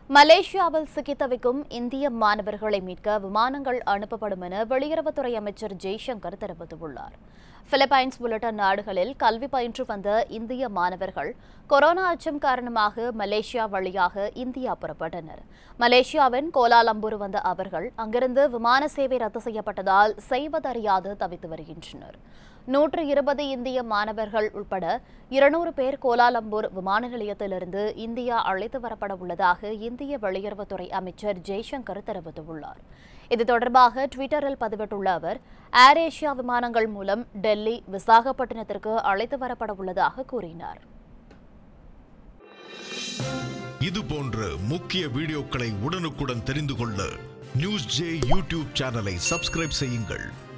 மலேசியாவில் சிக்கித் தவிக்கும் இந்திய மாணவர்களை மீட்க விமானங்கள் அனுப்பப்படும் என வெளியுறவுத்துறை அமைச்சர் ஜெய்சங்கர் தெரிவித்துள்ளார் பிலிப்பைன்ஸ் உள்ளிட்ட நாடுகளில் கல்வி பயின்று வந்த இந்திய மாணவர்கள் கொரோனா அச்சம் காரணமாக மலேசியா வழியாக இந்தியா புறப்பட்டனர் மலேசியாவின் கோலாலம்பூர் வந்த அவர்கள் அங்கிருந்து விமான சேவை ரத்து செய்யப்பட்டதால் செய்வதறியாது தவித்து வருகின்றனர் நூற்று இருபது இந்திய மாணவர்கள் உட்பட இருநூறு பேர் கோலாலம்பூர் விமான நிலையத்திலிருந்து இந்தியா அழைத்து வரப்பட உள்ளதாக இந்திய வெளியுறவுத்துறை அமைச்சர் ஜெய்சங்கர் தெரிவித்துள்ளார் இது தொடர்பாக டுவிட்டரில் பதிவிட்டுள்ள அவர் ஏர் ஏசியா விமானங்கள் மூலம் டெல்லி விசாகப்பட்டினத்திற்கு அழைத்து வரப்பட உள்ளதாக கூறினார் இது போன்ற முக்கிய வீடியோக்களை உடனுக்குடன் தெரிந்து கொள்ள நியூஸ் ஜே யூடியூப் சேனலை சப்ஸ்கிரைப் செய்யுங்கள்